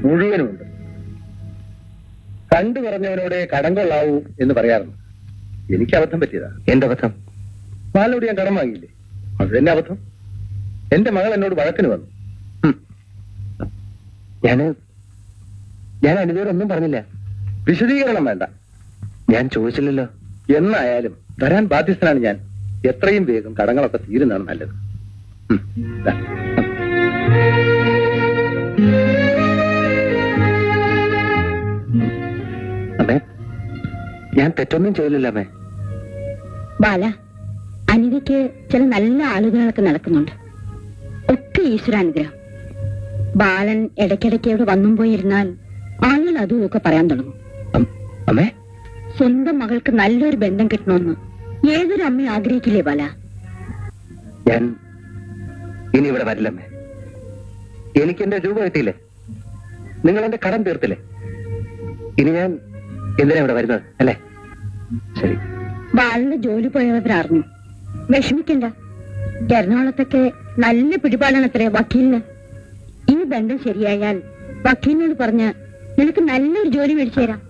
മുഴുവനുമുണ്ട് കണ്ടു പറഞ്ഞവനോട് കടം കൊള്ളാവൂ എന്ന് പറയാറുണ്ട് എനിക്ക് അബദ്ധം പറ്റിയതാ എന്റെ അബദ്ധം ബാലനോട് ഞാൻ കടം വാങ്ങിയില്ലേ അത് തന്നെ അബദ്ധം എന്റെ മകൾ എന്നോട് വഴക്കിന് വന്നു ഹും. ഞാന് ഞാൻ അനുജയോടൊന്നും പറഞ്ഞില്ല വിശദീകരണം വേണ്ട ഞാൻ ചോദിച്ചില്ലല്ലോ എന്നായാലും തരാൻ ബാധ്യസ്ഥനാണ് ഞാൻ എത്രയും വേഗം കടങ്ങളൊക്കെ തീരുന്നതാണ് നല്ലത് ഉം, ദാ. അമ്മേ ഞാൻ തെറ്റൊന്നും ചെയ്തില്ല അമ്മേ ബാല അനിതയ്ക്ക് ചില നല്ല ആളുകളൊക്കെ നടക്കുന്നുണ്ട് ഒക്കെ ഈശ്വരാനുഗ്രഹം ബാലൻ ഇടയ്ക്കിടയ്ക്ക് ഇവിടെ വന്നും പോയിരുന്നാൽ ആളുകൾ അതും ഒക്കെ പറയാൻ തുടങ്ങും അം- അമ്മേ സ്വന്തം മകൾക്ക് നല്ലൊരു ബന്ധം കിട്ടണമെന്ന് ഏതൊരു അമ്മയും ആഗ്രഹിക്കില്ലേ ബാല ഞാൻ ഇനി ഇവിടെ വരില്ലമ്മേ എനിക്ക് എന്റെ രൂപ കിട്ടിയില്ലേ നിങ്ങൾ എന്റെ കടം തീർത്തില്ലേ ഇനി ഞാൻ എന്തിനാ ഇവിടെ വരുന്നത് അല്ലേ ശരി ബാലന്റെ ജോലി പോയവർ അറിഞ്ഞു വിഷമിക്കണ്ട എറണാകുളത്തൊക്കെ നല്ല പിടിപാടാണ് അത്രേ വക്കീലിന് ഈ ബന്ധം ശരിയായാൽ വക്കീലിനോട് പറഞ്ഞ് നിനക്ക് നല്ലൊരു ജോലി മേടിച്ചു തരാം